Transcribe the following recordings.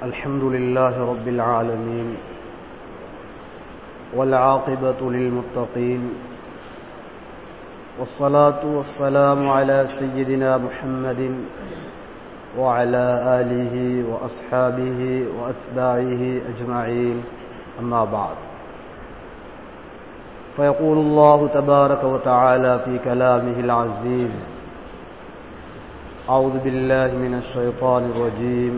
الحمد لله رب العالمين والعاقبة للمتقين والصلاة والسلام على سيدنا محمد وعلى آله وأصحابه وأتباعه أجمعين أما بعد فيقول الله تبارك وتعالى في كلامه العزيز أعوذ بالله من الشيطان الرجيم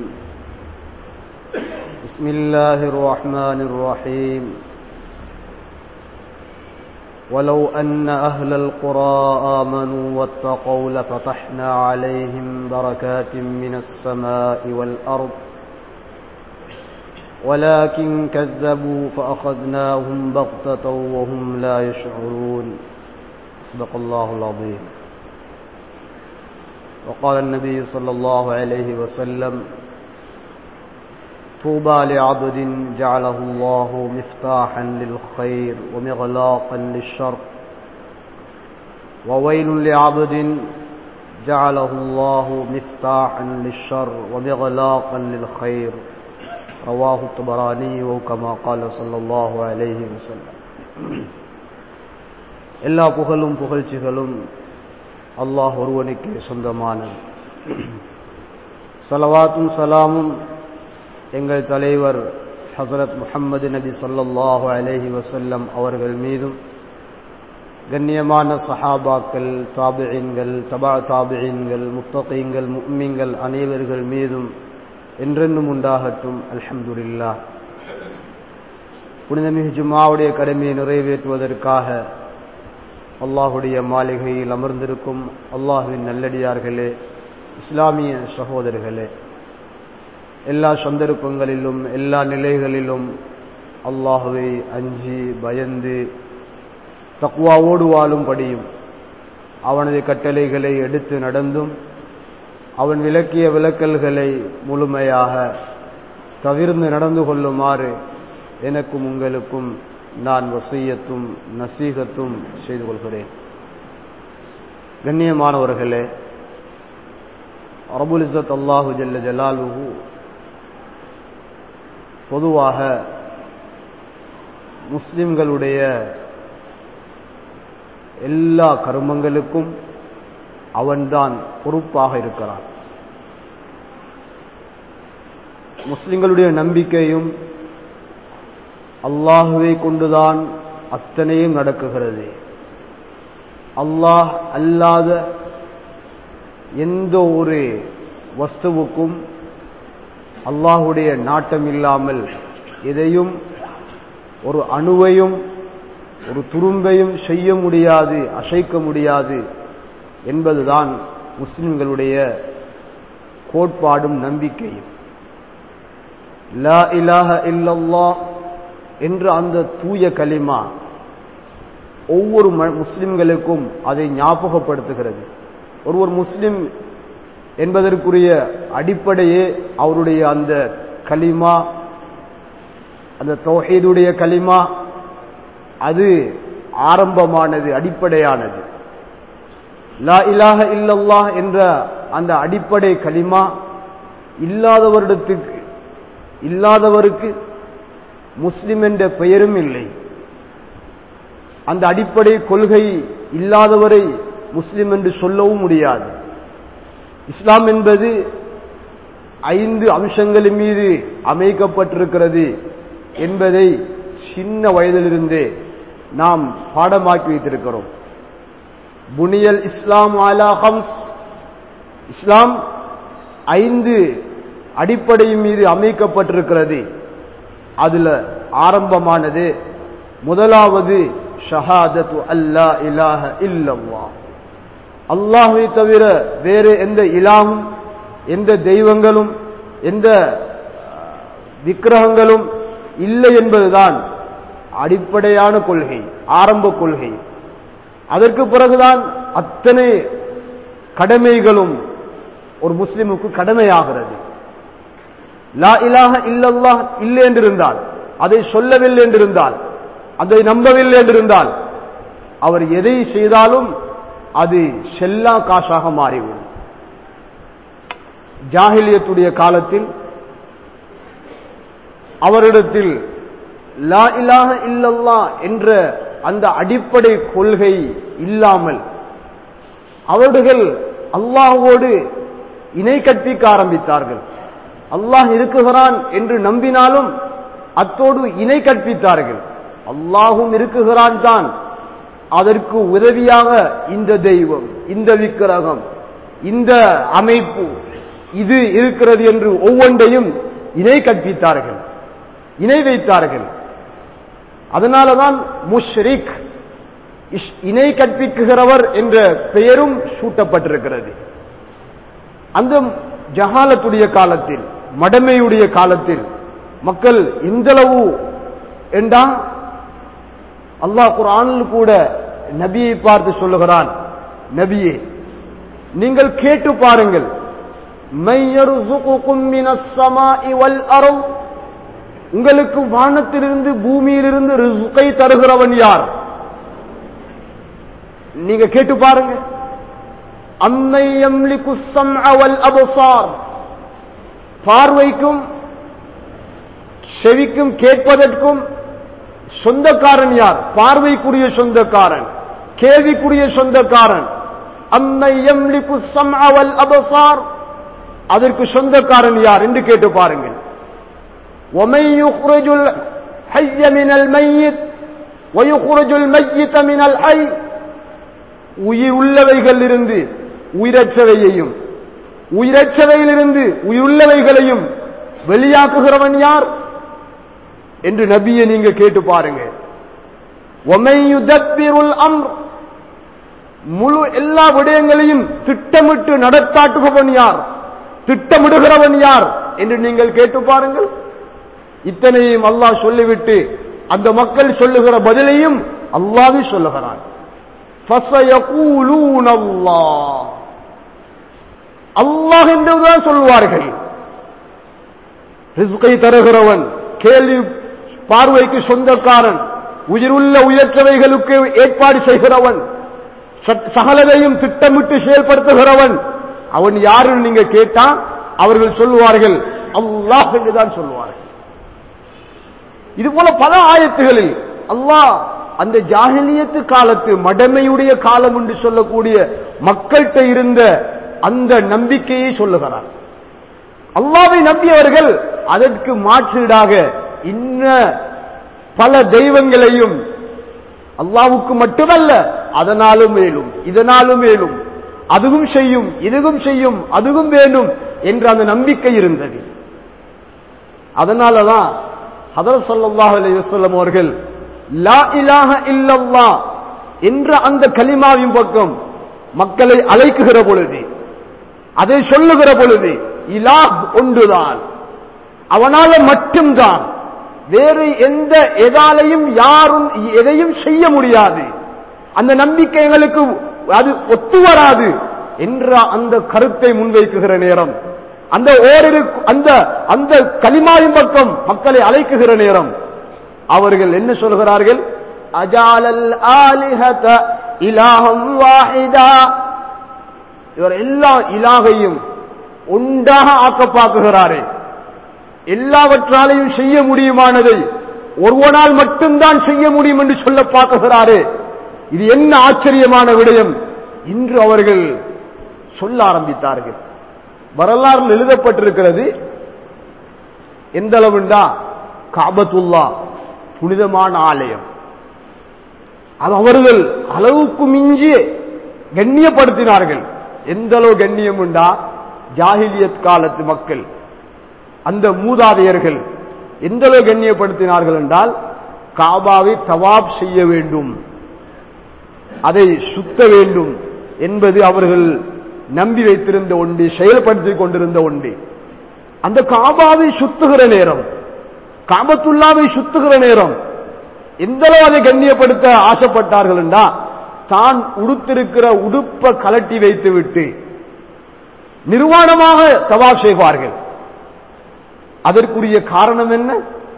بسم الله الرحمن الرحيم ولو أن أهل القرى آمنوا واتقوا لفتحنا عليهم بركات من السماء والأرض ولكن كذبوا فأخذناهم بغتة وهم لا يشعرون صدق الله العظيم وقال النبي صلى الله عليه وسلم طوبى لعبد جعله الله مفتاحا للخير ومغلاقا للشر وويل لعبد جعله الله مفتاحا للشر ومغلاقا للخير رواه الطبراني وكما قال صلى الله عليه وسلم எல்லா புகழும் புகழ்ச்சிகளும் அல்லாஹ் ஒருவனுக்கே சொந்தமானது சலவாத்தும் சலாமும் எங்கள் தலைவர் ஹசரத் முஹம்மது நபி சொல்லல்லாஹு அலஹி வசல்லம் அவர்கள் மீதும் கண்ணியமான சஹாபாக்கள் தாபியன்கள் தபா தாபியன்கள் முத்தகீங்கள் மும்மிங்கள் அனைவர்கள் மீதும் என்றென்றும் உண்டாகட்டும் அல்ஹம்துல்லா புனிதமிகு ஜும்மாவுடைய கடமையை நிறைவேற்றுவதற்காக அல்லாஹுடைய மாளிகையில் அமர்ந்திருக்கும் அல்லாஹுவின் நல்லடியார்களே இஸ்லாமிய சகோதரர்களே எல்லா சந்தர்ப்பங்களிலும் எல்லா நிலைகளிலும் அல்லாஹுவை அஞ்சி பயந்து தக்குவாவோடு வாழும்படியும் அவனது கட்டளைகளை எடுத்து நடந்தும் அவன் விளக்கிய விளக்கல்களை முழுமையாக தவிர்ந்து நடந்து கொள்ளுமாறு எனக்கும் உங்களுக்கும் நான் வசையத்தும் நசீகத்தும் செய்து கொள்கிறேன் கண்ணியமானவர்களே அரபுல் இசத் அல்லாஹு ஜல்ல ஜலாலுஹு பொதுவாக முஸ்லிம்களுடைய எல்லா கருமங்களுக்கும் அவன்தான் பொறுப்பாக இருக்கிறான் முஸ்லிம்களுடைய நம்பிக்கையும் அல்லாஹுவை கொண்டுதான் அத்தனையும் நடக்குகிறது அல்லாஹ் அல்லாத எந்த ஒரு வஸ்துவுக்கும் அல்லாஹுடைய நாட்டம் இல்லாமல் எதையும் ஒரு அணுவையும் ஒரு துரும்பையும் செய்ய முடியாது அசைக்க முடியாது என்பதுதான் முஸ்லிம்களுடைய கோட்பாடும் நம்பிக்கையும் லா இலாஹ இல்லல்லா என்ற அந்த தூய களிமா ஒவ்வொரு முஸ்லிம்களுக்கும் அதை ஞாபகப்படுத்துகிறது ஒருவர் முஸ்லிம் என்பதற்குரிய அடிப்படையே அவருடைய அந்த களிமா அந்த தொகைதுடைய களிமா அது ஆரம்பமானது அடிப்படையானது லா இலாக இல்லல்லா என்ற அந்த அடிப்படை களிமா இல்லாதவரிடத்துக்கு இல்லாதவருக்கு முஸ்லிம் என்ற பெயரும் இல்லை அந்த அடிப்படை கொள்கை இல்லாதவரை முஸ்லிம் என்று சொல்லவும் முடியாது இஸ்லாம் என்பது ஐந்து அம்சங்களின் மீது அமைக்கப்பட்டிருக்கிறது என்பதை சின்ன வயதிலிருந்தே நாம் பாடமாக்கி வைத்திருக்கிறோம் புனியல் இஸ்லாம் ஆலா ஹம்ஸ் இஸ்லாம் ஐந்து அடிப்படையின் மீது அமைக்கப்பட்டிருக்கிறது அதுல ஆரம்பமானது முதலாவது ஷஹாதத்து அல்லா இலாஹ இல்லல்லா அல்லாஹை தவிர வேறு எந்த இலாகும் எந்த தெய்வங்களும் எந்த விக்கிரகங்களும் இல்லை என்பதுதான் அடிப்படையான கொள்கை ஆரம்ப கொள்கை அதற்கு பிறகுதான் அத்தனை கடமைகளும் ஒரு முஸ்லிமுக்கு கடமையாகிறது லா இலாக இல்லல்லா இல்லை என்றிருந்தால் அதை சொல்லவில்லை என்றிருந்தால் அதை நம்பவில்லை என்றிருந்தால் அவர் எதை செய்தாலும் அது செல்லா காசாக மாறிவிடும் ஜாகிலியத்துடைய காலத்தில் அவரிடத்தில் லா இலாஹ இல்லல்லா என்ற அந்த அடிப்படை கொள்கை இல்லாமல் அவர்கள் அல்லாஹோடு இணை கற்பிக்க ஆரம்பித்தார்கள் அல்லாஹ் இருக்குகிறான் என்று நம்பினாலும் அத்தோடு இணை கற்பித்தார்கள் அல்லாஹும் இருக்குகிறான் தான் அதற்கு உதவியாக இந்த தெய்வம் இந்த விக்கிரகம் இந்த அமைப்பு இது இருக்கிறது என்று ஒவ்வொன்றையும் இணை கற்பித்தார்கள் இணை வைத்தார்கள் அதனாலதான் முஷ்ரிக் இணை கற்பிக்குகிறவர் என்ற பெயரும் சூட்டப்பட்டிருக்கிறது அந்த ஜஹாலத்துடைய காலத்தில் மடமையுடைய காலத்தில் மக்கள் எந்தளவு என்றா அல்லாஹ் குரானில் கூட நபியை பார்த்து சொல்லுகிறான் நபியே நீங்கள் கேட்டு பாருங்கள் உங்களுக்கு வானத்திலிருந்து பூமியிலிருந்து ரிசுக்கை தருகிறவன் யார் நீங்க கேட்டு பாருங்க அம்மை எம்லிக்கு அவல் அபசார் பார்வைக்கும் செவிக்கும் கேட்பதற்கும் சொந்தக்காரன் யார் பார்வைக்குரிய சொந்தக்காரன் கேள்விக்குரிய சொந்தக்காரன் அம்மை எம்லிக்கு அவல் அபசார் அதற்கு சொந்தக்காரன் யார் என்று கேட்டு பாருங்கள் ومن يخرج الحي من الميت ويخرج الميت من الحي உயிர் உள்ளவைகள் இருந்து உயிரற்றவையையும் உயிரற்றவையிலிருந்து உயிருள்ளவைகளையும் வெளியாக்குகிறவன் யார் என்று நபியை நீங்க கேட்டு பாருங்க ஒமையுதப்பிருள் அம் முழு எல்லா விடயங்களையும் திட்டமிட்டு நடத்தாட்டுபவன் யார் திட்டமிடுகிறவன் யார் என்று நீங்கள் கேட்டு பாருங்கள் இத்தனையும் அல்லாஹ் சொல்லிவிட்டு அந்த மக்கள் சொல்லுகிற பதிலையும் அல்லாவே சொல்லுகிறான் அல்லாஹ் என்றுதான் சொல்வார்கள் ரிஸ்கை தருகிறவன் கேள்வி பார்வைக்கு சொந்தக்காரன் உயிருள்ள உயர்ற்றவைகளுக்கு ஏற்பாடு செய்கிறவன் சகலதையும் திட்டமிட்டு செயல்படுத்துகிறவன் அவன் யாருன்னு நீங்க கேட்டா அவர்கள் சொல்லுவார்கள் அல்லாஹ் என்றுதான் சொல்லுவார்கள் இது போல பல ஆயத்துகளில் அல்லாஹ் அந்த ஜாகிலியத்து காலத்து மடமையுடைய காலம் என்று சொல்லக்கூடிய மக்கள்கிட்ட இருந்த அந்த நம்பிக்கையை சொல்லுகிறார் அல்லாவை நம்பியவர்கள் அதற்கு மாற்றீடாக இன்ன பல தெய்வங்களையும் அல்லாவுக்கு மட்டுமல்ல அதனாலும் மேலும் இதனாலும் மேலும் அதுவும் செய்யும் இதுவும் செய்யும் அதுவும் வேண்டும் என்ற அந்த நம்பிக்கை இருந்தது அதனாலதான் ஹதர் சல்லாஹ் அலி வசல்லம் அவர்கள் லா இலாஹ இல்லல்லா என்ற அந்த கலிமாவின் பக்கம் மக்களை அழைக்குகிற பொழுது அதை சொல்லுகிற பொழுது இலாஹ் ஒன்றுதான் அவனால மட்டும்தான் வேறு எந்த எதாலையும் யாரும் எதையும் செய்ய முடியாது அந்த நம்பிக்கை எங்களுக்கு அது ஒத்து வராது என்ற அந்த கருத்தை முன்வைக்குகிற நேரம் அந்த ஓரிரு அந்த அந்த கலிமாவின் பக்கம் மக்களை அழைக்குகிற நேரம் அவர்கள் என்ன சொல்கிறார்கள் அஜாலல் ஆலிஹத இலாஹம் வாஹிதா இவர் எல்லா இலாகையும் ஒன்றாக ஆக்க பார்க்குகிறாரே எல்லாவற்றாலையும் செய்ய முடியுமானதை ஒருவனால் மட்டும்தான் செய்ய முடியும் என்று சொல்ல பார்க்குகிறாரே இது என்ன ஆச்சரியமான விடயம் இன்று அவர்கள் சொல்ல ஆரம்பித்தார்கள் வரலாறு எழுதப்பட்டிருக்கிறது எந்த அளவுண்டா காபத்துல்லா புனிதமான ஆலயம் அது அவர்கள் அளவுக்கு மிஞ்சி கண்ணியப்படுத்தினார்கள் எந்த அளவு கண்ணியம் உண்டா ஜாகிலியத் காலத்து மக்கள் அந்த மூதாதையர்கள் எந்த அளவு கண்ணியப்படுத்தினார்கள் என்றால் காபாவை தவாப் செய்ய வேண்டும் அதை சுத்த வேண்டும் என்பது அவர்கள் நம்பி வைத்திருந்த ஒன்று செயல்படுத்திக் கொண்டிருந்த ஒன்று அந்த காபாவை சுத்துகிற நேரம் காபத்துல்லாவை சுத்துகிற நேரம் எந்த அளவு அதை கண்ணியப்படுத்த ஆசைப்பட்டார்கள் என்றா தான் உடுத்திருக்கிற உடுப்ப கலட்டி வைத்து விட்டு நிர்வாணமாக தவாப் செய்வார்கள் அதற்குரிய காரணம் என்ன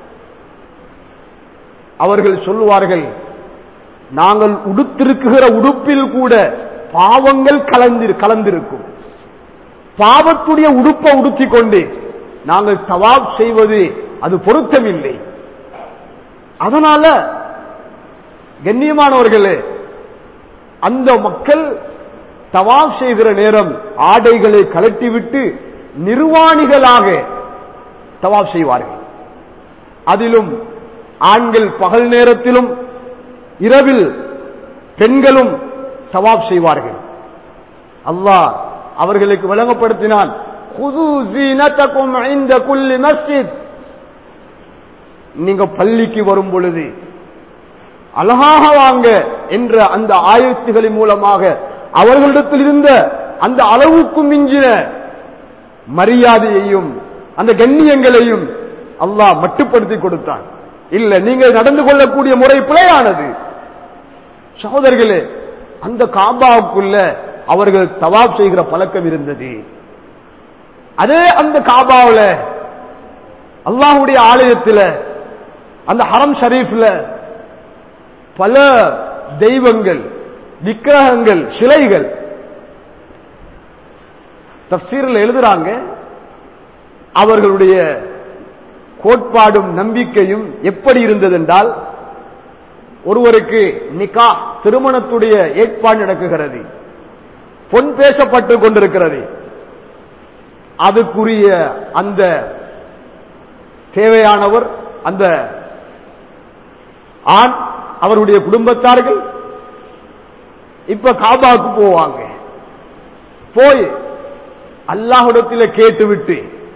அவர்கள் சொல்லுவார்கள் நாங்கள் உடுத்திருக்குகிற உடுப்பில் கூட பாவங்கள் கலந்து கலந்திருக்கும் பாவத்துடைய உடுப்பை உடுத்திக் கொண்டு நாங்கள் தவாப் செய்வது அது பொருத்தமில்லை அதனால கண்ணியமானவர்களே அந்த மக்கள் தவாப் செய்கிற நேரம் ஆடைகளை கலட்டிவிட்டு நிர்வாணிகளாக தவாப் செய்வார்கள் அதிலும் ஆண்கள் பகல் நேரத்திலும் இரவில் பெண்களும் தவாப் செய்வார்கள் அல்லாஹ் அவர்களுக்கு விளங்கப்படுத்தினான் "குது ஸீனத்தகும் இன்த குல்லி மஸ்ஜித்." நீங்க பள்ளிக்கு வரும் பொழுது அழகாக வாங்க என்ற அந்த ஆயத்துகளின் மூலமாக அவர்களிடத்தில் இருந்த அந்த அளவுக்கும் மிஞ்சின மரியாதையையும் அந்த கண்ணியங்களையும் அல்லாஹ் மட்டுப்படுத்தி கொடுத்தான் இல்ல நீங்கள் நடந்து கொள்ளக்கூடிய முறை பிழையானது சகோதரர்களே அந்த காபாவுக்குள்ள அவர்கள் தவாப் செய்கிற பழக்கம் இருந்தது அதே அந்த காபாவுல அல்லாஹ்வுடைய ஆலயத்தில் அந்த ஹரம் ஷரீஃப்ல பல தெய்வங்கள் விக்கிரகங்கள் சிலைகள் தப்சீரில் எழுதுறாங்க அவர்களுடைய கோட்பாடும் நம்பிக்கையும் எப்படி இருந்தது என்றால் ஒருவருக்கு நிகா திருமணத்துடைய ஏற்பாடு நடக்குகிறது பொன் பேசப்பட்டு கொண்டிருக்கிறது அதுக்குரிய அந்த தேவையானவர் அந்த ஆண் அவருடைய குடும்பத்தார்கள் இப்ப காபாவுக்கு போவாங்க போய் அல்லாஹ்விடத்தில் கேட்டுவிட்டு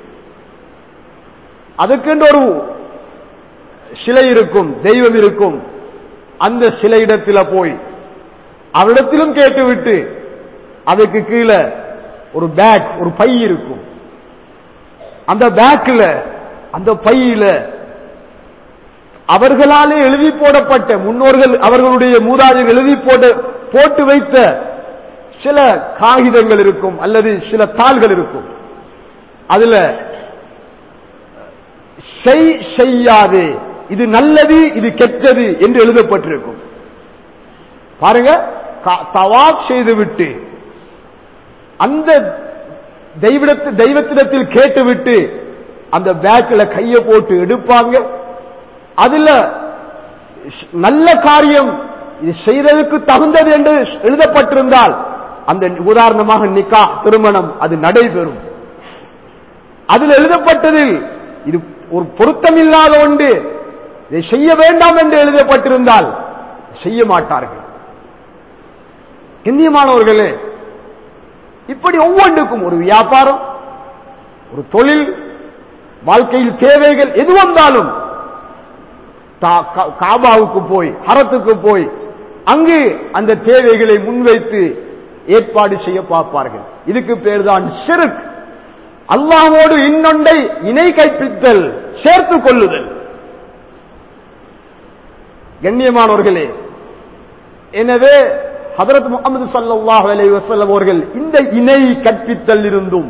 அதுக்கென்று ஒரு சிலை இருக்கும் தெய்வம் இருக்கும் அந்த சிலையிடத்தில் போய் அவரிடத்திலும் கேட்டுவிட்டு அதுக்கு கீழே ஒரு பேக் ஒரு பை இருக்கும் அந்த பேக்ல அந்த பையில அவர்களாலே எழுதி போடப்பட்ட முன்னோர்கள் அவர்களுடைய மூதாதையர் எழுதி போட போட்டு வைத்த சில காகிதங்கள் இருக்கும் அல்லது சில தாள்கள் இருக்கும் அதுல செய் செய்யாதே இது நல்லது இது கெட்டது என்று எழுதப்பட்டிருக்கும் பாருங்க க- தவாப் செய்துவிட்டு அந்த தெய்வத்து தெய்வத்திடத்தில் கேட்டுவிட்டு அந்த பேக்ல கைய போட்டு எடுப்பாங்க அதுல ஷ்- நல்ல காரியம் இது செய்ததுக்கு தகுந்தது என்று எழுதப்பட்டிருந்தால் அந்த உதாரணமாக நிக்கா திருமணம் அது நடைபெறும் அதில் எழுதப்பட்டதில் இது ஒரு பொருத்தமில்லாத ஒன்று இதை செய்ய வேண்டாம் என்று எழுதப்பட்டிருந்தால் செய்ய மாட்டார்கள் கண்ணியமானவர்களே இப்படி ஒவ்வொன்றுக்கும் ஒரு வியாபாரம் ஒரு தொழில் வாழ்க்கையில் தேவைகள் எது வந்தாலும் தா- கா- காபாவுக்கு போய் ஹரத்துக்கு போய் அங்கு அந்த தேவைகளை முன்வைத்து ஏற்பாடு செய்ய பார்ப்பார்கள் இதுக்கு பேர் தான் ஷிர்க் அல்லாஹ்வோடு இன்னொன்றை இணை கற்பித்தல் சேர்த்துக் கொள்ளுதல் கண்ணியமானவர்களே எனவே ஹதரத் முகமது ஸல்லல்லாஹு அலைஹி வஸல்லம் அவர்கள் இந்த இணை கற்பித்தல் இருந்தும்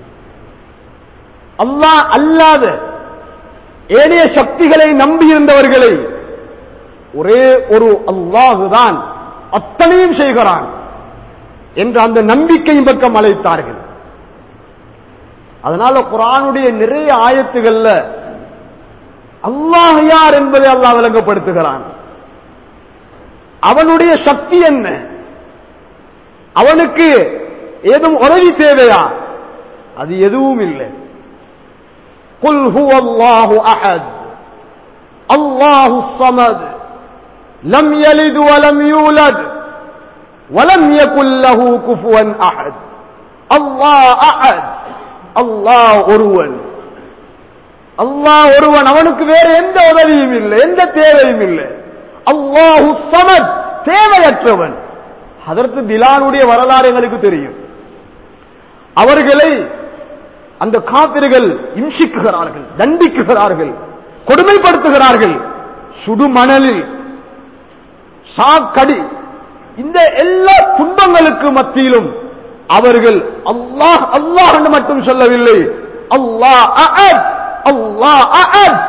அல்லாஹ் அல்லாத ஏனைய சக்திகளை நம்பியிருந்தவர்களை ஒரே ஒரு அல்லாஹுதான் அத்தனையும் செய்கிறான் என்ற அந்த நம்பிக்கையின் பக்கம் அழைத்தார்கள் அதனால குரானுடைய நிறைய ஆயத்துகள்ல அல்லாஹ் யார் என்பதை அல்லாஹ் விளங்கப்படுத்துகிறான் அவனுடைய சக்தி என்ன அவனுக்கு ஏதும் உதவி தேவையா அது எதுவும் இல்லை قل هو الله احد الله الصمد لم يلد ولم يولد ولم يكن له كفوا احد الله احد الله ஒருவன் அல்லாஹ் ஒருவன் அவனுக்கு வேற எந்த உதவியும் இல்லை எந்த தேவையும் இல்லை அல்லாஹு சமத் தேவையற்றவன் அதற்கு பிலானுடைய வரலாறு எங்களுக்கு தெரியும் அவர்களை அந்த காப்பிர்கள் இம்சிக்குகிறார்கள் தண்டிக்குகிறார்கள் கொடுமைப்படுத்துகிறார்கள் சுடுமணலில் சாக்கடி இந்த எல்லா துன்பங்களுக்கு மத்தியிலும் அவர்கள் அல்லாஹ் அல்லாஹ் என்று மட்டும் சொல்லவில்லை அல்லாஹ் அஹத் அல்லாஹ் அஹத்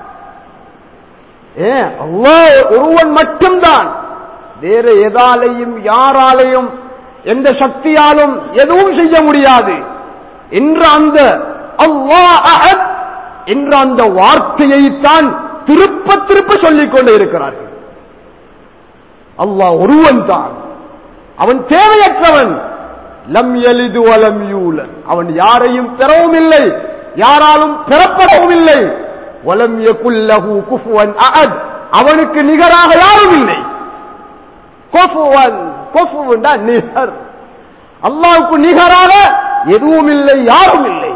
ஏ அல்லாஹ் ஒருவன் மட்டும்தான் வேற எதாலையும் யாராலையும் எந்த சக்தியாலும் எதுவும் செய்ய முடியாது என்ற அந்த அல்லாஹ் அஹத் என்ற அந்த வார்த்தையை தான் திருப்ப திருப்ப சொல்லிக் கொண்டே இருக்கிறார்கள் அல்லாஹ் ஒருவன் தான் அவன் தேவையற்றவன் லம் எலிது வலம் யூலன் அவன் யாரையும் பெறவும் இல்லை யாராலும் பெறப்படவும் இல்லை வலம் யகுல்லஹு குஃபுவன் அஹத் அவனுக்கு நிகராக யாரும் இல்லை குஃபுவன் குஃபுவன்டா நிகர் அல்லாஹ்வுக்கு நிகராக எதுவும் இல்லை யாரும் இல்லை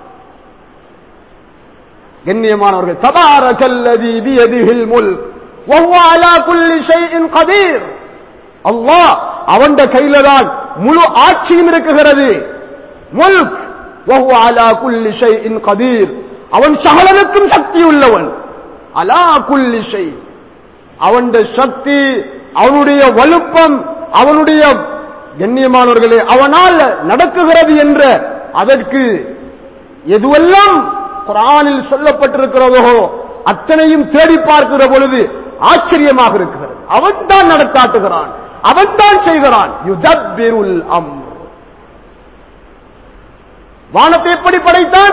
கண்ணியமானவர்கள் தபாரகல்லதி பியதிஹில் முல்க் وهو على كل شيء قدير அல்லாஹ் அவன்ட கையில தான் முழு ஆட்சியும் இருக்குகிறது முல்க் وهو على كل شيء قدير அவன் சகலனுக்கும் சக்தி உள்ளவன் அலா குல்லி ஷை அவன் சக்தி அவனுடைய வலுப்பம் அவனுடைய கண்ணியமானவர்களே அவனால் நடக்குகிறது என்ற அதற்கு எதுவெல்லாம் குரானில் சொல்லப்பட்டிருக்கிறதோ அத்தனையும் தேடி பார்க்கிற பொழுது ஆச்சரியமாக இருக்கிறது அவன் தான் நடத்தாட்டுகிறான் அவன் தான் செய்கிறான் யுதப்பிருல் அம் வானத்தை எப்படி படைத்தான்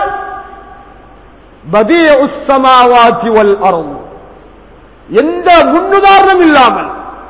பதிய உஸ்ஸமாவாதி வல் அருள் எந்த முன்னுதாரணம் இல்லாமல்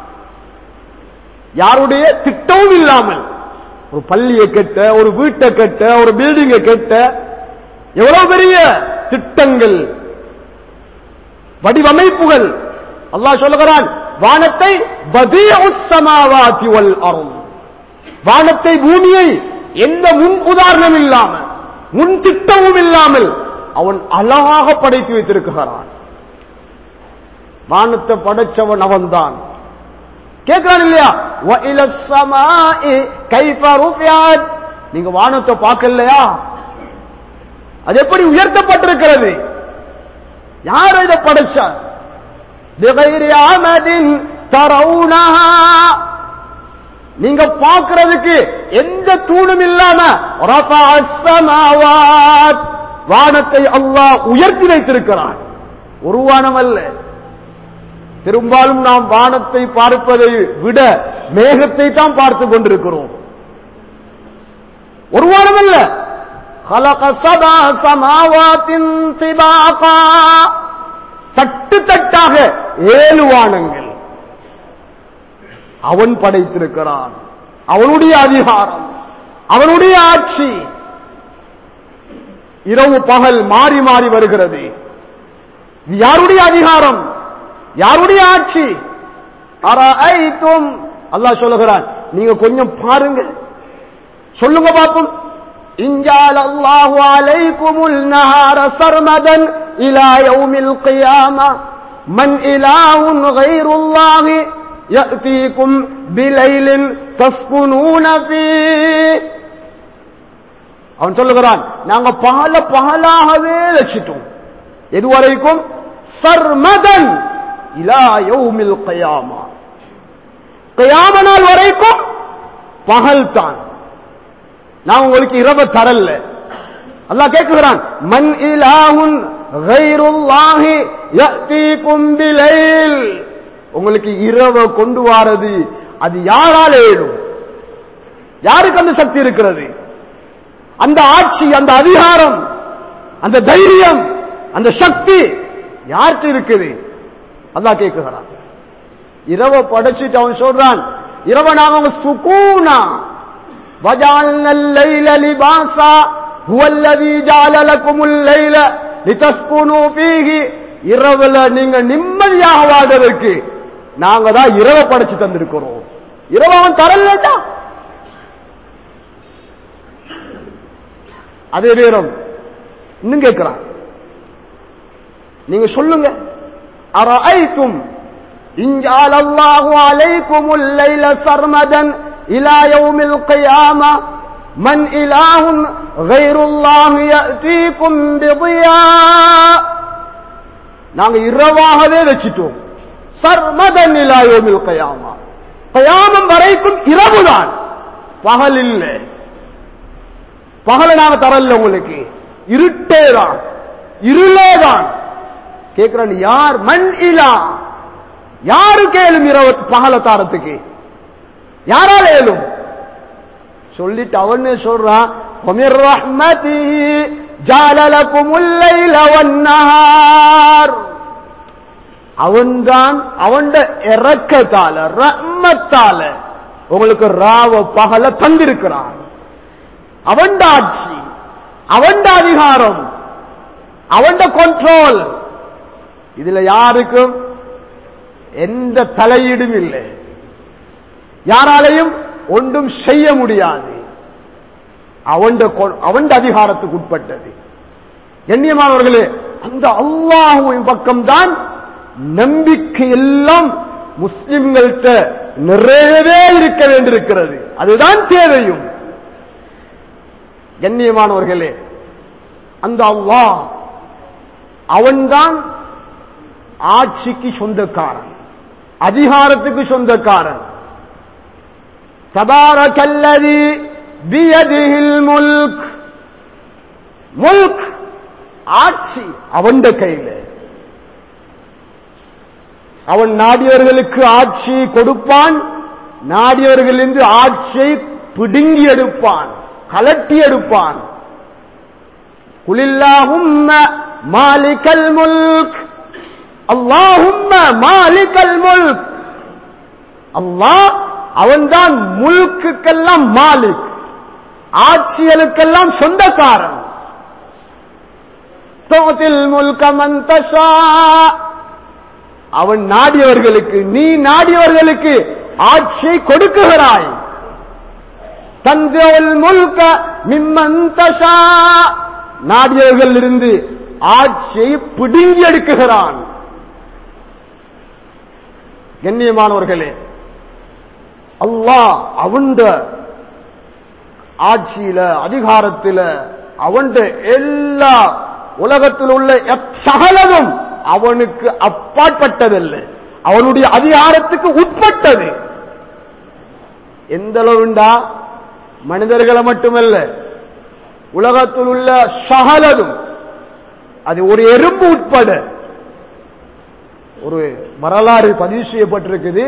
யாருடைய திட்டமும் இல்லாமல் ஒரு பள்ளியை கட்ட ஒரு வீட்டை கட்ட ஒரு பில்டிங்கை கட்ட எவ்வளவு பெரிய திட்டங்கள் வடிவமைப்புகள் அல்லாஹ் சொல்லுகிறான் வானத்தை பதியமாவாதி வல் அருள் வானத்தை பூமியை எந்த முன் உதாரணம் இல்லாமல் முன் திட்டமும் இல்லாமல் அவன் அழகாக படைத்து வைத்திருக்கிறான் வானத்தை படைச்சவன் அவன்தான் கேட்கிறான் இல்லையா وَإِلَى السَّمَاءِ كَيْفَ رُفِعَتْ நீங்க வானத்தை பார்க்கலையா அது எப்படி உயர்த்தப்பட்டிருக்கிறது யார் இதை படைச்சா بِغَيْرِ عَمَدٍ تَرَوْنَهَا நீங்க பார்க்கிறதுக்கு எந்த தூணும் இல்லாம رَفَعَ السَّمَاوَاتِ வானத்தை அல்லாஹ் உயர்த்தி வைத்திருக்கிறான் ஒரு வானம் அல்ல பெரும்பாலும் நாம் வானத்தை பார்ப்பதை விட மேகத்தை தான் பார்த்து கொண்டிருக்கிறோம் ஒரு வானம் அல்ல خلق سبع سماوات طباقا தட்டு தட்டாக ஏழு வானங்கள் அவன் படைத்திருக்கிறான் அவனுடைய அதிகாரம் அவனுடைய ஆட்சி இரவு பகல் மாறி மாறி வருகிறது இது யாருடைய அதிகாரம் யாருடைய ஆட்சி அரஐத்தும் அல்லாஹ் சொல்லுகிறான் நீங்க கொஞ்சம் பாருங்க சொல்லுங்க பாப்போம் இஞ்சால் அல்லாஹு அலைக்குமுல் நஹார சர்மதன் இலா யௌமில் கியாமா மன் இலாஹுன் கைருல்லாஹி يأتيكم بليل تسكنون فيه அவன் சொல்லுகிறான் நாங்க பகல பகலாகவே வச்சிட்டோம் எதுவரைக்கும் சர்மதன் இலா யௌமில் கயாமா கயாம நாள் வரைக்கும் பகல் தான் நான் உங்களுக்கு இரவு தரல அல்லாஹ் கேட்கிறான் மன் இலாஹுன் கைருல்லாஹி யஅதீகும் பிலைல் உங்களுக்கு இரவு கொண்டு வாரது அது யாரால ஏழும் யாருக்கு அந்த சக்தி இருக்கிறது அந்த ஆட்சி அந்த அதிகாரம் அந்த தைரியம் அந்த சக்தி யார்கிட்ட இருக்குது அல்லாஹ் கேட்கிறான் இரவ படைச்சிட்டு அவன் சொல்றான் இரவ நாங்க சுகூனா وجعلنا الليل لباسا هو الذي جعل لكم الليل لتسكنوا فيه இரவுல நீங்க நிம்மதியாக வாழ்றதற்கு நாங்க தான் இரவ படைச்சு தந்திருக்கிறோம் இரவு அவன் தரலட்டா அதே நேரம் இன்னும் கேட்கிறான் நீங்க சொல்லுங்க அரஐத்தும் இஞ்சால் அல்லாஹு அலைக்குமுல் லைல சர்மதன் இலா யௌமில் கியாமா من إله غير الله يأتيكم بضياء நாங்க இரவாகவே வச்சிட்டோம் சர்மதன் இலா யௌமில் கியாமா கயாமம் வரைக்கும் இரவுதான் பகல் இல்லை பகல நாங்க தரல உங்களுக்கு இருட்டே தான் இருளே தான் கேட்கிறான் யார் மண் இலா யாரு கேளும் இரவு பகல தாரத்துக்கு யாரால் ஏழும் சொல்லிட்டு அவனே சொல்றான் ومن رحمته ஜாலலக்கும் உள்ளைல வன்னார் அவன்தான் அவன் இறக்கத்தால ரம்மத்தால உங்களுக்கு ராவ பகல தந்திருக்கிறான் அவன் ஆட்சி அவன் அதிகாரம் அவன் கண்ட்ரோல் இதுல யாருக்கும் எந்த தலையீடும் இல்லை யாராலையும் ஒன்றும் செய்ய முடியாது அவன் அவன் அதிகாரத்துக்கு உட்பட்டது கண்ணியமானவர்களே அந்த அல்லாஹுவின் பக்கம்தான் நம்பிக்கை எல்லாம் முஸ்லிம்கள்ட்ட நிறையவே இருக்க வேண்டியிருக்கிறது அதுதான் தேவையும் கண்ணியமானவர்களே அந்த அல்லாஹ் அவன்தான் ஆட்சிக்கு சொந்தக்காரன் அதிகாரத்துக்கு சொந்தக்காரன் தபாரகல்லதி பியதிஹில் முல்க் முல்க் ஆட்சி அவன் கையில அவன் நாடியவர்களுக்கு ஆட்சி கொடுப்பான் நாடியவர்களிருந்து ஆட்சியை பிடுங்கி எடுப்பான் கலட்டி எடுப்பான் குலில்லாஹும்ம மாலிகல் முல்க் அல்லாஹும்ம மாலிகல் முல்க் அல்லாஹ் அவன்தான் முல்க்குக்கெல்லாம் மாலிக் ஆட்சியலுக்கெல்லாம் சொந்தக்காரன் தோத்தில் முல்க மந்தஷா அவன் நாடியவர்களுக்கு நீ நாடியவர்களுக்கு ஆட்சியை கொடுக்குகிறாய் தஞ்சோல் முல்க மிம்மந்தஷா நாடியவர்கள் இருந்து ஆட்சியை பிடுங்கி எடுக்குகிறான் கண்ணியமானவர்களே அல்லாஹ் அவண்ட ஆட்சியில அதிகாரத்தில அவண்ட எல்லா உலகத்தில் உள்ள சகலதும் அவனுக்கு அப்பாற்பட்டதல்ல அவனுடைய அதிகாரத்துக்கு உட்பட்டது எந்த அளவுண்டா மனிதர்களை மட்டுமல்ல உலகத்தில் உள்ள சகலதும் அது ஒரு எறும்பு உட்பட ஒரு வரலாறு பதிவு செய்யப்பட்டிருக்குது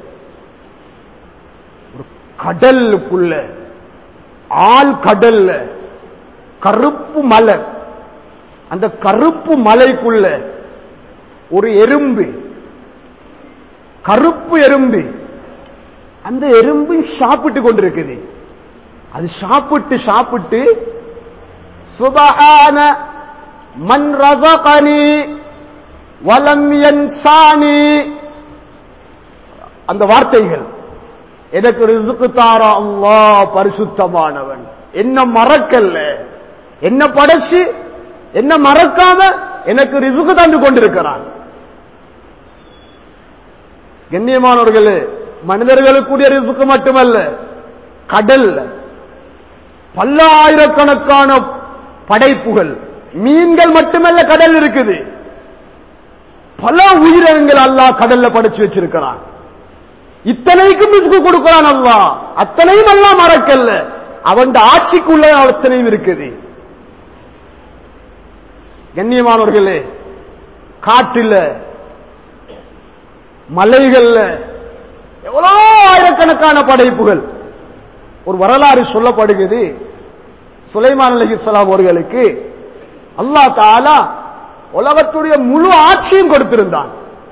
ஒரு கடலுக்குள்ள ஆள் கடல்ல கருப்பு மலை அந்த கருப்பு மலைக்குள்ள ஒரு எறும்பு கருப்பு எறும்பு அந்த எறும்பு சாப்பிட்டு கொண்டிருக்குது அது சாப்பிட்டு சாப்பிட்டு சுபஹான மன் ரசகனி வலம் சாணி அந்த வார்த்தைகள் எனக்கு ரிசுக்கு தாரா அல்லா பரிசுத்தமானவன் என்ன மறக்கல்ல என்ன படைச்சு என்ன மறக்காம எனக்கு ரிசுக்கு தந்து கொண்டிருக்கிறான் கண்ணியமானவர்களே மனிதர்களுக்குரிய ரிசுக்கு மட்டுமல்ல கடல் பல்லாயிரக்கணக்கான படைப்புகள் மீன்கள் மட்டுமல்ல கடல் இருக்குது பல உயிரினங்கள் அல்லாஹ் கடல்ல படைச்சு வச்சிருக்கிறான் இத்தனைக்கும் ரிஸ்கு கொடுக்கிறான் அல்லா அத்தனையும் எல்லாம் மறக்கல்ல அவன் ஆட்சிக்குள்ள அத்தனையும் இருக்குது கண்ணியமானவர்களே காட்டில் மலைகள்ல எவ்வளோ ஆயிரக்கணக்கான படைப்புகள் ஒரு வரலாறு சொல்லப்படுகிறது சுலைமான் அலிஸ்லாம் அவர்களுக்கு அல்லாஹ் தாலா உலகத்துடைய முழு ஆட்சியும் கொடுத்திருந்தான்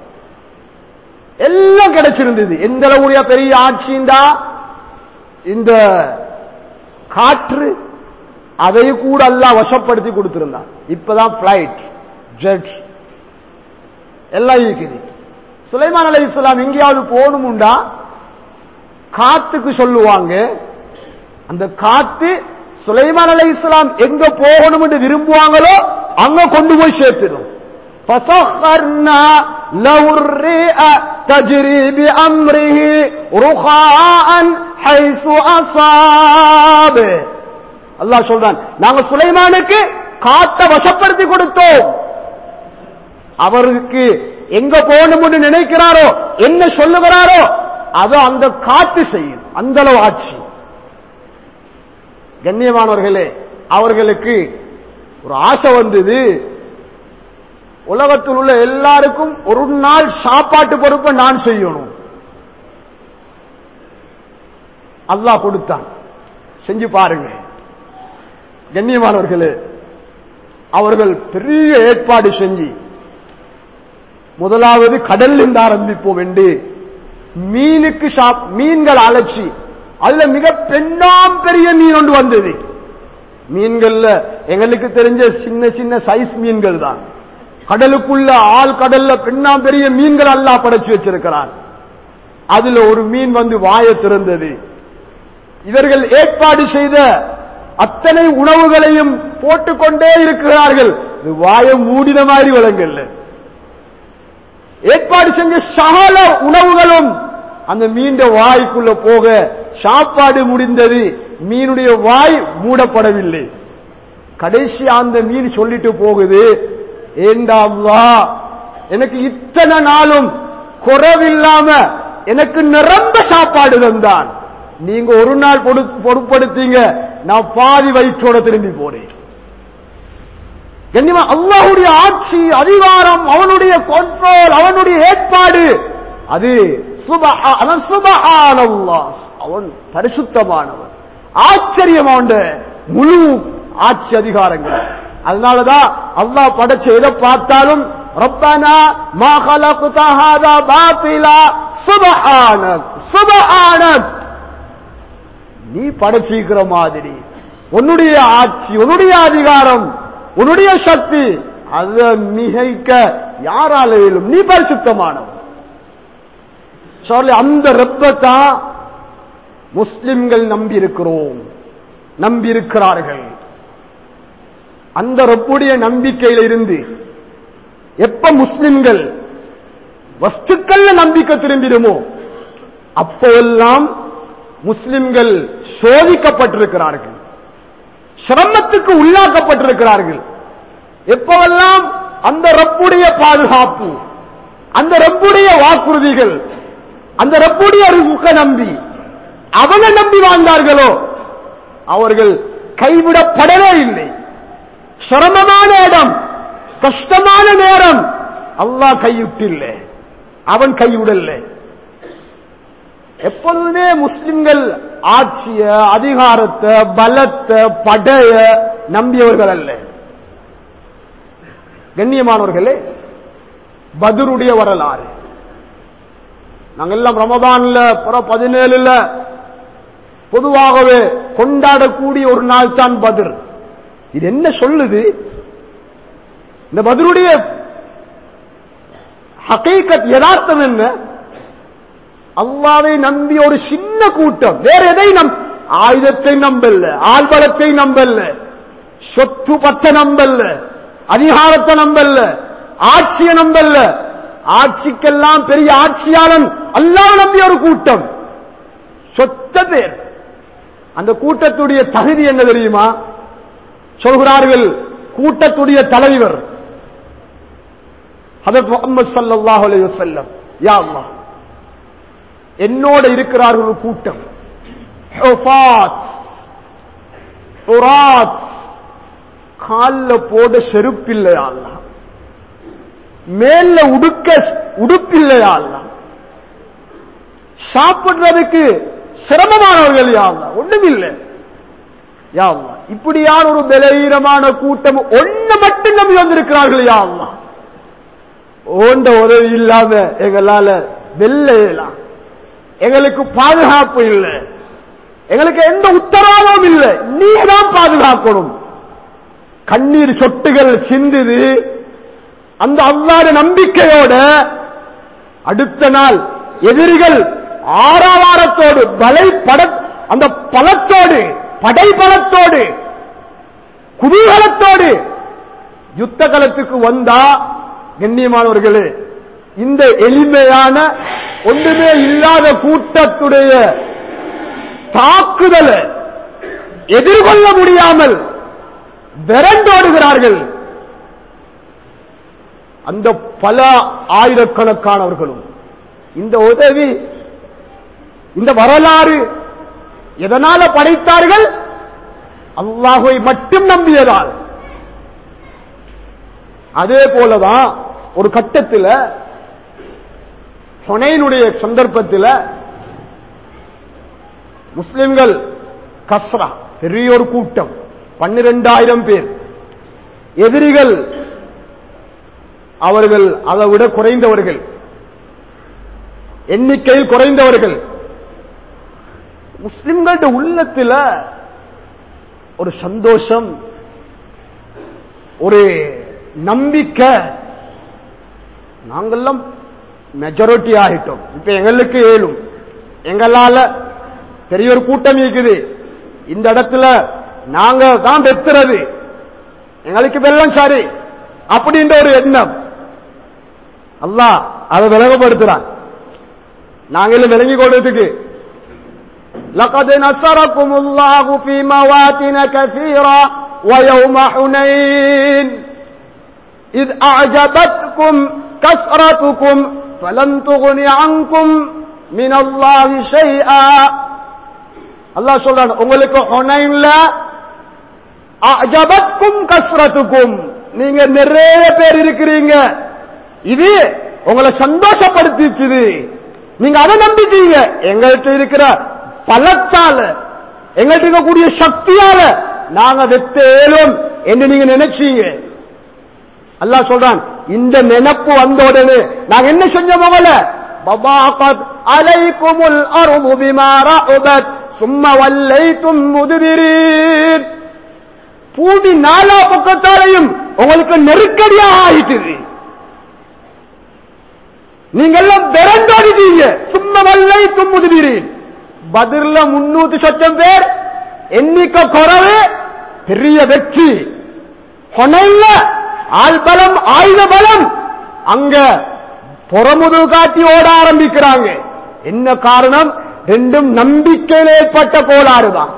எல்லாம் கிடைச்சிருந்தது எந்த அளவுடைய பெரிய ஆட்சிந்தா இந்த காற்று அதை கூட எல்லாம் வசப்படுத்தி கொடுத்திருந்தான் இப்பதான் பிளைட் ஜெட் எல்லாம் இருக்குது சுலைமான் அலி இஸ்லாம் எங்கேயாவது போகணுமுண்டா காத்துக்கு சொல்லுவாங்க அந்த காத்து சுலைமான் அலி இஸ்லாம் எங்க போகணும் என்று விரும்புவாங்களோ அங்க கொண்டு போய் சேர்த்துடும் فسخرنا له الريح تجري بأمره رخاء حيث أصاب அல்லாஹ் சொல்றான் நாங்க சுலைமானுக்கு காத்த வசப்படுத்தி கொடுத்தோம் அவருக்கு எங்க போகணும்னு நினைக்கிறாரோ என்ன சொல்லுகிறாரோ அதை அந்த காத்து செய்யும் அந்த அளவு ஆட்சி கண்ணியமானவர்களே அவர்களுக்கு ஒரு ஆசை வந்தது உலகத்தில் உள்ள எல்லாருக்கும் ஒரு நாள் சாப்பாட்டு பொறுப்பை நான் செய்யணும் அல்லாஹ் கொடுத்தான் செஞ்சு பாருங்க கண்ணியமானவர்களே அவர்கள் பெரிய ஏற்பாடு செஞ்சு முதலாவது கடல் இருந்து ஆரம்பிப்போம் என்று மீனுக்கு ஷாப் மீன்கள் அலட்சி அதுல மிக பெண்ணாம் பெரிய மீன் ஒன்று வந்தது மீன்கள்ல எங்களுக்கு தெரிஞ்ச சின்ன சின்ன சைஸ் மீன்கள் தான் கடலுக்குள்ள ஆள் கடல்ல பெண்ணாம் பெரிய மீன்கள் அல்லாஹ் படைச்சு வச்சிருக்கிறான் அதுல ஒரு மீன் வந்து வாய திறந்தது இவர்கள் ஏற்பாடு செய்த அத்தனை உணவுகளையும் போட்டுக்கொண்டே இருக்கிறார்கள் இது வாய மூடின மாதிரி விளங்கல்ல ஏற்பாடு செஞ்ச சகல உணவுகளும் அந்த மீண்ட வாய்க்குள்ள போக சாப்பாடு முடிந்தது மீனுடைய வாய் மூடப்படவில்லை கடைசி அந்த மீன் சொல்லிட்டு போகுது ஏண்டா அல்லாஹ், எனக்கு இத்தனை நாளும் குறவில்லாம எனக்கு நிரம்ப சாப்பாடு தந்தான் நீங்க ஒரு நாள் பொடு- பொருட்படுத்தீங்க நான் பாதி வயிற்றோட திரும்பி போறேன் கண்ணியமா அல்லாஹ்வுடைய ஆட்சி அதிகாரம் அவனுடைய கண்ட்ரோல் அவனுடைய ஏற்பாடு அது சுபஹா அவன் சுபஹானல்லாஹ் அவன் பரிசுத்தமானவன் ஆச்சரியம் அவன் முழு ஆட்சி அதிகாரங்கள் அதனாலதான் அல்லாஹ் படைச்ச எதை பார்த்தாலும் ரப்பனா மா خلقت هذا باطلا சுபஹானக் சுபஹானக் நீ படைச்சிக்கிற மாதிரி உன்னுடைய ஆட்சி உன்னுடைய அதிகாரம் உன்னுடைய சக்தி அதை மிகைக்க யாரால இயலும் நீ பரிசுத்தமானவன் சொல்லி அந்த ரப்பத்தான் முஸ்லிம்கள் நம்பி இருக்கிறோம் நம்பி இருக்கிறார்கள் அந்த ரப்புடைய நம்பிக்கையில இருந்து எப்ப முஸ்லிம்கள் வஸ்துக்கள்ல நம்பிக்கை திரும்பிடுமோ அப்போவெல்லாம் முஸ்லிம்கள் சோதிக்கப்பட்டிருக்கிறார்கள் சிரமத்துக்கு உள்ளாக்கப்பட்டிருக்கிறார்கள் எப்பவெல்லாம் அந்த ரப்புடைய பாதுகாப்பு அந்த ரப்புடைய வாக்குறுதிகள் அந்த ரப்புடைய ரிசுக்க நம்பி அவனை நம்பி வாழ்ந்தார்களோ அவர்கள் கைவிடப்படவே இல்லை சிரமமான இடம் கஷ்டமான நேரம் அல்லாஹ் கைவிட்டில்லை அவன் கைவிடல எப்பொழுதுமே முஸ்லிம்கள் ஆட்சிய அதிகாரத்தை பலத்தை படைய நம்பியவர்கள் அல்ல கண்ணியமானவர்களே பதுருடைய வரலாறு நாங்க எல்லாம் ரமதான்ல புற பதினேழுல பொதுவாகவே கொண்டாடக்கூடிய ஒரு நாள் தான் பத்ர் இது என்ன சொல்லுது இந்த பத்ருடைய ஹகீகத் யதார்த்தம் என்ன அல்லாவை நம்பி ஒரு சின்ன கூட்டம் வேற எதை நம் ஆயுதத்தை நம்பல்ல ஆள்பலத்தை நம்பல்ல சொத்து பத்த நம்பல்ல அதிகாரத்தை நம்பல்ல ஆட்சியை நம்பல்ல ஆட்சிக்கெல்லாம் பெரிய ஆட்சியாளன் அல்லாஹ் நம்பிய ஒரு கூட்டம் சொத்த பேர் அந்த கூட்டத்துடைய தகுதி என்ன தெரியுமா சொல்கிறார்கள் கூட்டத்துடைய தலைவர் ஹதரத் முகமது ஸல்லல்லாஹு அலைஹி வஸல்லம் யா அல்லாஹ் என்னோட இருக்கிறார்கள் ஒரு கூட்டம் ஹுஃபாத் உராத் கால்ல போட செருப்பில்லையா அல்லாஹ் மேல உடுக்க உடுப்பில்லையா அல்லாஹ் சாப்பிடுறதுக்கு சிரமமானவர்கள் யா அல்லாஹ் ஒண்ணுமில்லை யா அல்லாஹ் இப்படியான ஒரு பலவீனமான கூட்டம் ஒண்ணு மட்டும் நம்பி வந்திருக்கிறார்கள் யா அல்லாஹ் ஓண்ட உதவி இல்லாம எங்களால வெள்ளையலாம் எங்களுக்கு பாதுகாப்பு இல்லை எங்களுக்கு எந்த உத்தரவாதமும் இல்லை நீங்க தான் பாதுகாக்கணும் கண்ணீர் சொட்டுகள் சிந்துது அந்த அவ்வாறு நம்பிக்கையோட அடுத்த நாள் எதிரிகள் ஆறாவாரத்தோடு பலை பட அந்த பலத்தோடு படை பலத்தோடு குதூகலத்தோடு யுத்த களத்துக்கு வந்தா கண்ணியமானவர்களே இந்த எளிமையான ஒன்றுமே இல்லாத கூட்டத்துடைய தாக்குதலை எதிர்கொள்ள முடியாமல் விரண்டோடுகிறார்கள் அந்த பல ஆயிரக்கணக்கானவர்களும் இந்த உதவி இந்த வரலாறு எதனால படைத்தார்கள் அல்லாஹுவை மட்டும் நம்பியதால் அதே போலதான் ஒரு கட்டத்தில் ஹொனைனுடைய சந்தர்ப்பத்தில் முஸ்லிம்கள் கஸ்ரா பெரிய ஒரு கூட்டம் பன்னிரெண்டாயிரம் பேர் எதிரிகள் அவர்கள் அதை விட குறைந்தவர்கள் எண்ணிக்கையில் குறைந்தவர்கள் முஸ்லிம்களோட உள்ளத்துல ஒரு சந்தோஷம் ஒரு நம்பிக்கை நாங்கெல்லாம் மெஜாரிட்டி ஆகிட்டோம் இப்ப எங்களுக்கு ஏழும் எங்களால பெரிய ஒரு கூட்டம் இருக்குது இந்த இடத்துல நாங்க தான் வெத்துறது எங்களுக்கு வெள்ளம் சரி அப்படின்ற ஒரு எண்ணம் அல்லாஹ் அதை விலகப்படுத்துறான் நாங்களும் விளங்கி கொள்றதுக்கு لقد نصركم الله في مواطن كثيرة ويوم حنين إذ أعجبتكم كسرتكم فلم تغن عنكم من الله شيئا அல்லாஹ் சொல்றான் உங்களுக்கு ஹொனைன்ல அஜபத்கும் கஸ்ரத்துக்கும் நீங்க நிறைய பேர் இருக்கிறீங்க இது உங்களை சந்தோஷப்படுத்திச்சுது நீங்க அதை நம்பிட்டீங்க எங்கள்கிட்ட இருக்கிற பலத்தால எங்கள்கிட்ட இருக்கக்கூடிய சக்தியால நாங்க வெத்தேலும் என்று நீங்க நினைச்சீங்க அல்லாஹ் சொல்றான் இந்த நினைப்பு வந்த உடனே நாங்க என்ன செஞ்சோம் அவள பபாகத் அலைக்குமுல் அருமு பிமா ரஅபத் சும்ம வல்லைத்தும் முதுபிரீன் பூமி நாலா பக்கத்தாலையும் உங்களுக்கு நெருக்கடியாக ஆயிட்டுது நீங்க எல்லாம் விரண்டோடிட்டீங்க சும்ம வல்லைத்தும் முதுபிரீன் பதிர்ல முன்னூத்தி சொச்சம் பேர் எண்ணிக்கை குறவு பெரிய வெற்றி கொனையில ஆள் பலம் ஆயுத பலம் அங்க புறமுது காட்டி ஓட ஆரம்பிக்கிறாங்க என்ன காரணம் ரெண்டும் நம்பிக்கையில் ஏற்பட்ட கோளாறுதான்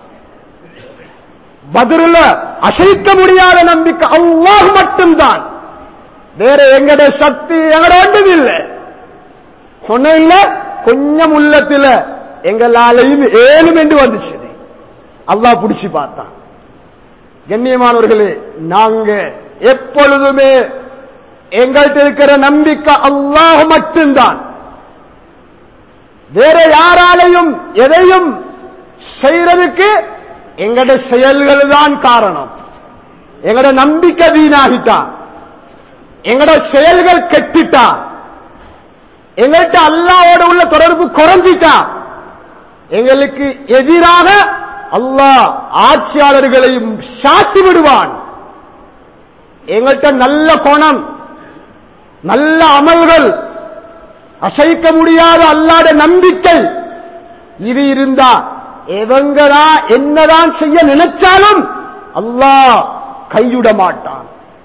பதிரில் அசைக்க முடியாத நம்பிக்கை அல்லாஹ் மட்டும்தான் வேற எங்கட சக்தி எங்கட ஒன்றும் இல்லை சொன்ன கொஞ்சம் உள்ளத்துல எங்களாலையும் ஏழும் என்று வந்துச்சு அல்லாஹ் பிடிச்சு பார்த்தான் கண்ணியமானவர்களே நாங்க எப்பொழுதுமே எங்கள்கிட்ட இருக்கிற நம்பிக்கை அல்லாஹ் மட்டும்தான் வேற யாராலையும் எதையும் செய்யறதுக்கு எங்கட செயல்கள் தான் காரணம் எங்கட நம்பிக்கை வீணாகிட்டா எங்கட செயல்கள் கெட்டுட்டா எங்கள்கிட்ட அல்லாவோட உள்ள தொடர்பு குறைஞ்சிட்டா எங்களுக்கு எதிராக அல்லாஹ் ஆட்சியாளர்களையும் சாத்தி விடுவான் எங்கள்கிட்ட நல்ல கோணம் நல்ல அமல்கள் அசைக்க முடியாத அல்லாத நம்பிக்கை இது இருந்தா எவங்கடா என்னதான் செய்ய நினைச்சாலும் அல்லாஹ் கையுட மாட்டான்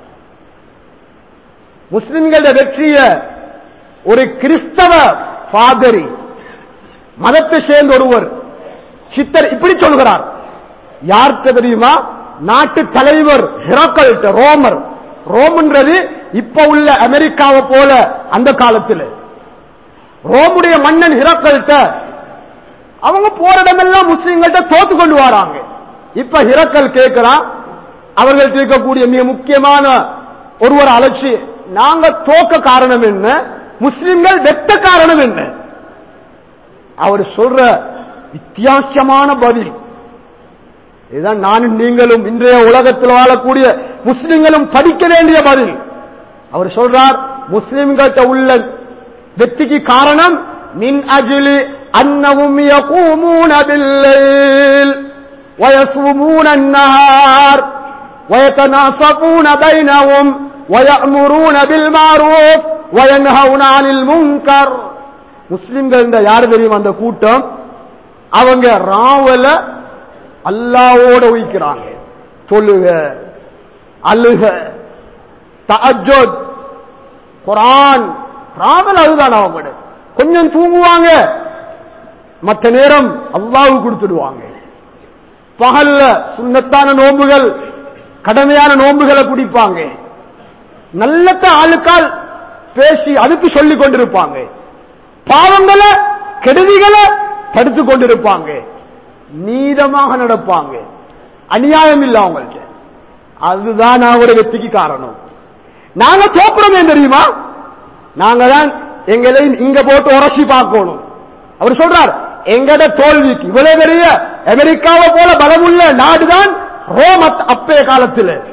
முஸ்லிம்கள வெற்றிய ஒரு கிறிஸ்தவ பாதரி மதத்தை சேர்ந்த ஒருவர் சித்தர் இப்படி சொல்கிறார் யாருக்கு தெரியுமா நாட்டு தலைவர் ஹிராக்கல்ட் ரோமர் ரோம்ன்றது இப்ப உள்ள அமெரிக்காவை போல அந்த காலத்தில் ரோமுடைய மன்னன் ஹிரக்கல்ட்ட அவங்க போற இடமெல்லாம் முஸ்லீம்கள்ட்ட தோத்து கொண்டு வராங்க இப்ப ஹிரக்கல் கேட்கிறான் அவர்கள் இருக்கக்கூடிய மிக முக்கியமான ஒருவர் அழைச்சி நாங்க தோக்க காரணம் என்ன முஸ்லிம்கள் வெட்ட காரணம் என்ன அவர் சொல்ற வித்தியாசமான பதில் இதுதான் நானும் நீங்களும் இன்றைய உலகத்தில் வாழக்கூடிய முஸ்லிம்களும் படிக்க வேண்டிய பதில் அவர் சொல்றார் முஸ்லிம்கள்ட்ட உள்ள வெற்றிக்கு காரணம் மின் அஜிலி அன்னவும் யகூமூன பில்லைல் ويصومون النهار ويتناصفون بينهم ويأمرون بالمعروف وينهون عن المنكر முஸ்லிம்கள் இந்த யார் தெரியும் அந்த கூட்டம் அவங்க ராவல அல்லாவோட உயிக்கிறாங்க சொல்லுக அழுக தஅஜ்ஜுத் குரான் ராவல் அதுதான் அவங்க கொஞ்சம் தூங்குவாங்க மற்ற நேரம் அல்லாஹ்வு கொடுத்துடுவாங்க பகல்ல சுண்ணத்தான நோன்புகள் கடமையான நோன்புகளை குடிப்பாங்க நல்லத்த ஆளுக்கால் பேசி அதுக்கு சொல்லிக் கொண்டிருப்பாங்க பாவங்களை கெடுதிகளை தடுத்துக் கொண்டிருப்பாங்க நீதமாக நடப்பாங்க அநியாயம் இல்ல அவங்கள்ட்ட அதுதான் அவருடைய வெற்றிக்கு காரணம் நாங்க தோக்குறோமே தெரியுமா நாங்க தான் எங்களையும் இங்க போட்டு உரசி பார்க்கணும் அவர் சொல்றார் எங்கட தோல்விக்கு இவ்வளவு பெரிய அமெரிக்காவை போல பலமுள்ள நாடுதான் ரோம் அத்- அப்பைய காலத்தில்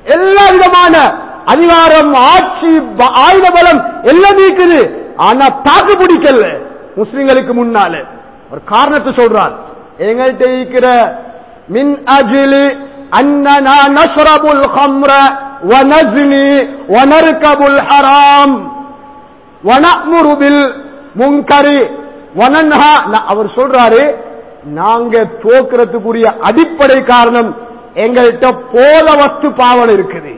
எல்லா விதமான அதிகாரம் ஆட்சி ப- ஆயுத பலம் எல்லாம் இருக்குது ஆனா தாக்கு பிடிக்கல முஸ்லிம்களுக்கு முன்னால ஒரு காரணத்தை சொல்றார் எங்கள்கிட்ட இருக்கிற மின் அஜிலி அன்னனா நஸ்ரபுல் ஹம்ர வனஸ்னி வனர்கபுல் ஹராம் வனமுரு பில் முங்கரி வனன்ஹா ந- அவர் சொல்றாரு நாங்க தோக்கிறதுக்குரிய அடிப்படை காரணம் எங்கள்கிட்ட போத வஸ்து பாவனை இருக்குது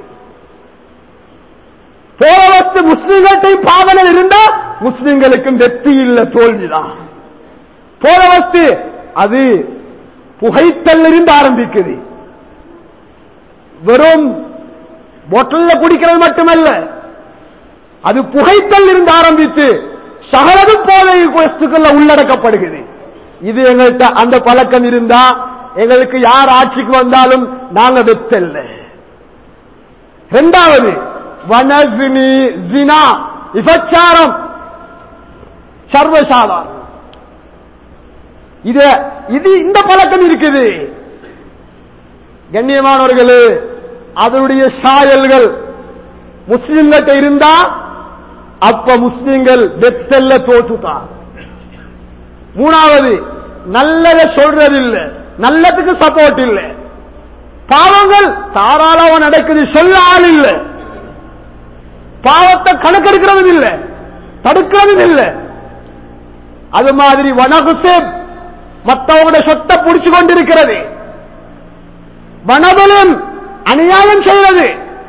போத வஸ்து முஸ்லிம்கள்ட்டையும் பாவனை இருந்தா முஸ்லிம்களுக்கும் வெற்றி இல்ல தோல்விதான் போத வஸ்து அது புகைத்தல் இருந்து ஆரம்பிக்குது வெறும் பொட்டல்ல குடிக்கிறது மட்டுமல்ல அது புகைத்தல் இருந்து ஆரம்பித்து சகலதும் போதை வஸ்துக்கள்ல உள்ளடக்கப்படுகிறது இது எங்கள்கிட்ட அந்த பழக்கம் இருந்தா எங்களுக்கு யார் ஆட்சிக்கு வந்தாலும் நாங்க வெத்தல்ல இரண்டாவது வனசினி ஜினா விபச்சாரம் சர்வசாதாரணம் இது இது இந்த பழக்கம் இருக்குது கண்ணியமானவர்களே அதனுடைய சாயல்கள் முஸ்லிம்கிட்ட இருந்தா அப்ப முஸ்லிம்கள் வெத்தல்ல தோற்றுதான் மூணாவது நல்லதை சொல்றது இல்ல நல்லதுக்கு சப்போர்ட் இல்ல பாவங்கள் தாராளமா நடக்குது சொல்ல ஆள் இல்ல பாவத்தை கணக்கெடுக்கிறதும் இல்ல தடுக்கிறதும் இல்ல அது மாதிரி வனகுசேப் மற்றவங்களோட சொத்தை புடிச்சு கொண்டிருக்கிறது வனபலம் அநியாயம் செய்வது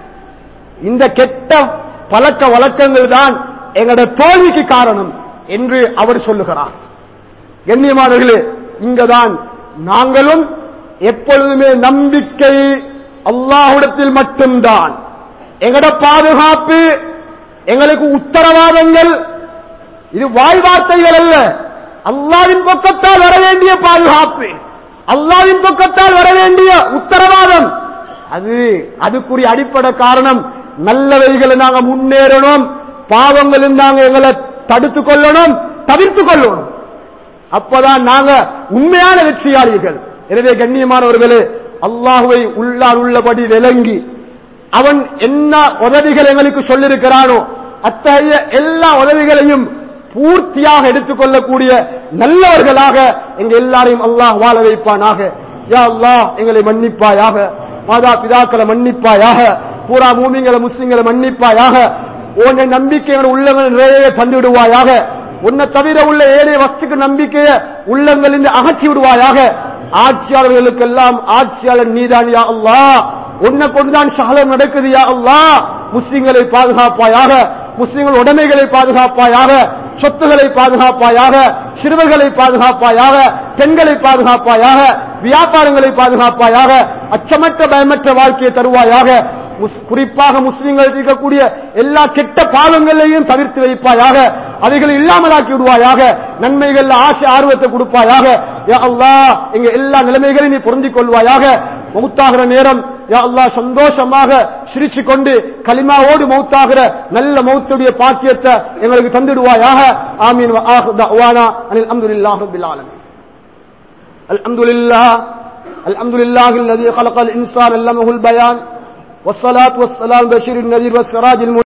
இந்த கெட்ட பழக்க வழக்கங்கள் தான் எங்களோட தோல்விக்கு காரணம் என்று அவர் சொல்லுகிறார் கண்ணியமானவர்களே இங்கதான் நாங்களும் எப்பொழுதுமே நம்பிக்கை அல்லாஹ்விடத்தில் மட்டும்தான் எங்கட பாதுகாப்பு எங்களுக்கு உத்தரவாதங்கள் இது வாய் வார்த்தைகள் அல்ல அல்லாவின் பக்கத்தால் வர வேண்டிய பாதுகாப்பு அல்லாவின் பக்கத்தால் வர வேண்டிய உத்தரவாதம் அது அதுக்குரிய அடிப்படை காரணம் நல்லவைகளை நாங்க முன்னேறணும் பாவங்கள் நாங்க எங்களை தடுத்துக் கொள்ளணும் தவிர்த்துக் கொள்ளணும் அப்பதான் நாங்க உண்மையான வெற்றியாளிகள் எனவே கண்ணியமானவர்களே அல்லாஹுவை உள்ளார் உள்ளபடி விளங்கி அவன் என்ன உதவிகள் எங்களுக்கு சொல்லிருக்கிறானோ அத்தகைய எல்லா உதவிகளையும் பூர்த்தியாக எடுத்துக்கொள்ளக்கூடிய நல்லவர்களாக எங்க எல்லாரையும் அல்லாஹ் வாழ வைப்பானாக யா அல்லாஹ் எங்களை மன்னிப்பாயாக மாதா பிதாக்களை மன்னிப்பாயாக பூரா மூமிங்களை முஸ்லிம்களை மன்னிப்பாயாக உன்னை நம்பிக்கையோட உள்ளங்கள் நிறைய தந்து விடுவாயாக உன்னை தவிர உள்ள ஏழைய வஸ்துக்கு நம்பிக்கைய உள்ளங்களில் அகற்றி விடுவாயாக ஆட்சியாளர்களுக்கெல்லாம் ஆட்சியாளர் நீதான் யா அல்லாஹ் உன்னை கொண்டுதான் சகலம் நடக்குது யா அல்லாஹ் முஸ்லிம்களை பாதுகாப்பாயாக முஸ்லிம்கள் உடைமைகளை பாதுகாப்பாயாக சொத்துக்களை பாதுகாப்பாயாக சிறுவர்களை பாதுகாப்பாயாக பெண்களை பாதுகாப்பாயாக வியாபாரங்களை பாதுகாப்பாயாக அச்சமற்ற பயமற்ற வாழ்க்கையை தருவாயாக முஸ்- குறிப்பாக முஸ்லிம்கள் இருக்கக்கூடிய எல்லா கெட்ட பாவங்களையும் தவிர்த்து வைப்பாயாக அவைகளை இல்லாமலாக்கி விடுவாயாக நன்மைகள் ஆசை ஆர்வத்தை கொடுப்பாயாக யா அல்லாஹ் எங்க எல்லா நிலைமைகளையும் நீ பொருந்திக் கொள்வாயாக மௌத்தாகிற நேரம் யா அல்லாஹ் சந்தோஷமாக சிரிச்சு கொண்டு கலிமாவோடு மௌத்தாகிற நல்ல மௌத்துடைய பாக்கியத்தை எங்களுக்கு தந்திடுவாயாக ஆமீன் வ ஆஹிரு தஅவானா அனில் அல்ஹம்துலில்லாஹி ரப்பில் ஆலமீன் الحمد لله الحمد لله الذي خلق الإنسان علمه البيان والصلاة والسلام بشير النذير والسراج المنير